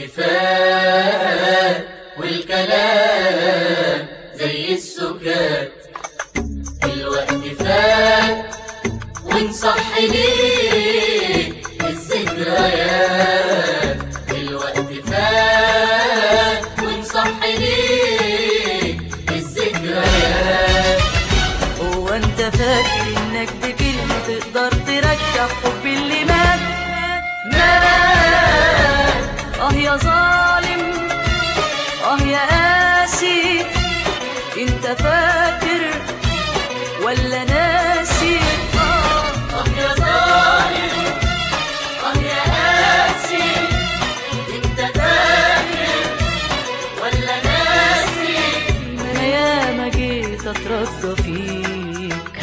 فات والكلام زي السكات الوقت فات ونصح ليك الذكريات الوقت فات ونصح ليك الذكريات هو انت فاكر انك بكلمة تقدر ترجع حب اللي مات مات اه يا ظالم اه يا قاسي انت فاكر ولا ناسي آه آه يا ظالم آه يا قاسي انت فاكر ولا ناسي ما انا ياما جيت اترجى فيك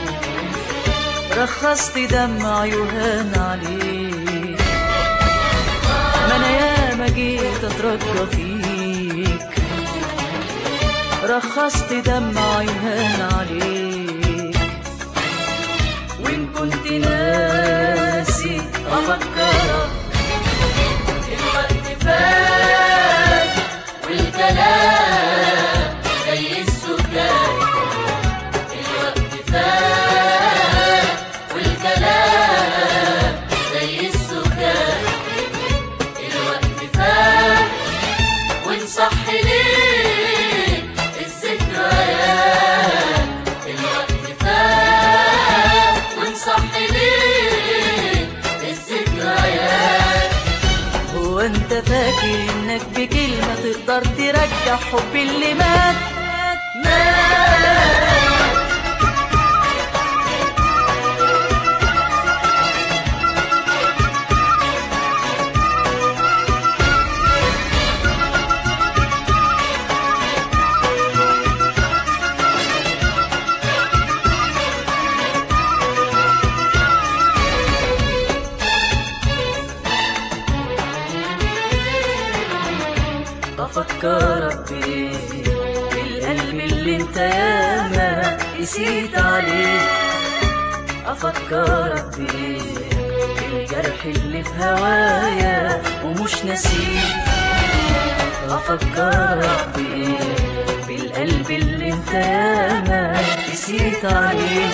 رخصت دمع يهان عليك ما انا ياما جيت اترجى فيك رخصت دمع يهان عليك وان كنت ناسي افكرك الوقت فات والكلام زي السكات الوقت فات والكلام زي السكات الوقت فات ونصح ليك الذكريات الوقت فات ونصح ليك الذكريات هو انت فاكر انك بكلمة تقدر ترجع حب اللي مات مات بفكرك بيه بالقلب اللي انت ياما قسيت عليه افكرك بيه بالجرح اللي في هوايا ومش نسيه افكرك بيه بالقلب اللي انت ياما قسيت عليه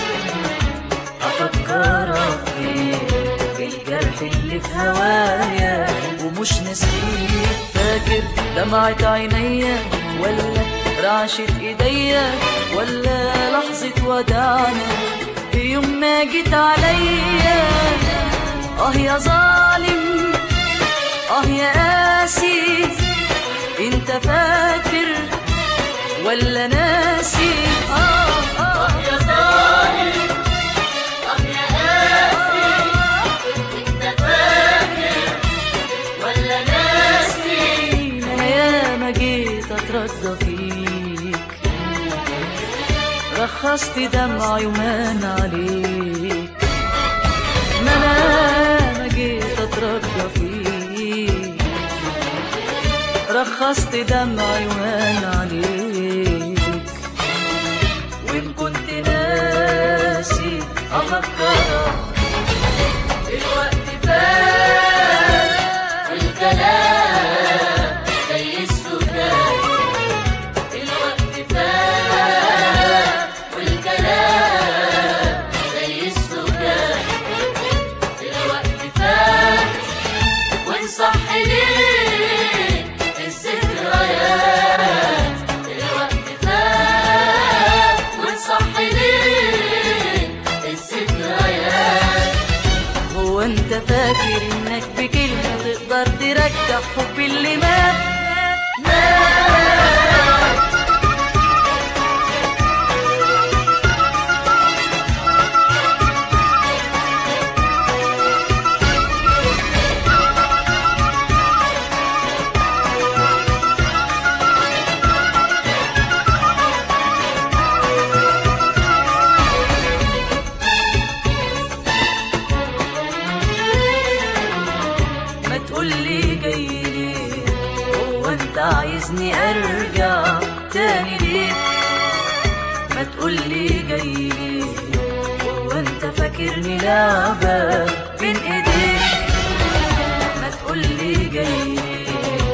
افكرك بيه بالجرح اللي في هوايا ومش نسيه فاكر دمعة عينيا ولا رعشة ايديا ولا لحظة وداعنا في يوم ما جيت عليا اه يا ظالم اه يا قاسي انت فاكر ولا ناسي اه اه يا ظالم طب يا قاسي انت فاكر ولا ناسي انا ياما جيت اترجى فيك رخصت دمع يومان عليك ما انا ما جيت اترجى فيك رخصت دمع يومان عليك وان كنت ناسي افكرك الوقت فات والكلام زي السكات الوقت فات والكلام زي السكات الوقت فات ونصح ليك الذكريات الوقت فات ونصح ليك الذكريات هو انت فاكر انك بكلمة تقدر ترجع حب اللي مات مات ما تقولي جاي ليه هو انت عايزني ارجع تاني ليه ما تقولي جاي ليه هو انت فاكرني لعبة بين ايديك ما تقولي جاي ليه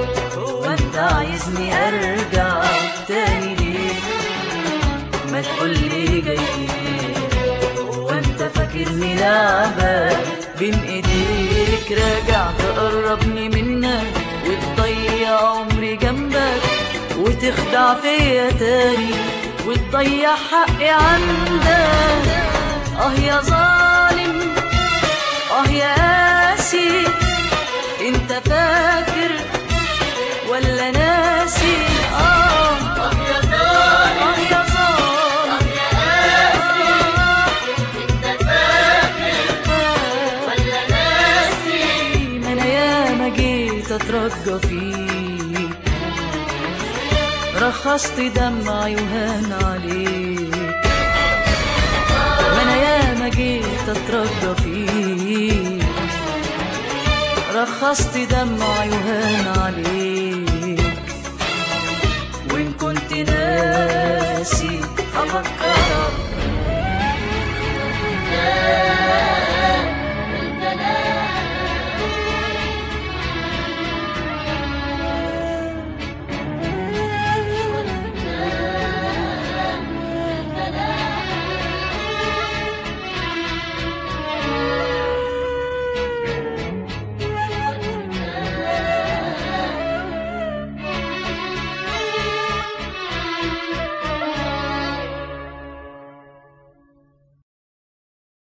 عليك راجع تقربني منك وتضيع عمري جنبك وتخدع فيا تاني وتضيع حقي عندك اه يا ظالم اه يا قاسي انت فاكر ولا ناسي اه آه يا ظالم اه يا ظالم يا قاسي انت فاكر ولا ناسي ما انا ياما جيت اترجى فيك رخصت دمعي وهان عليك ما انا ياما جيت اترجى فيك رخصت دمعي وهان عليك وان كنت ناسي افكرك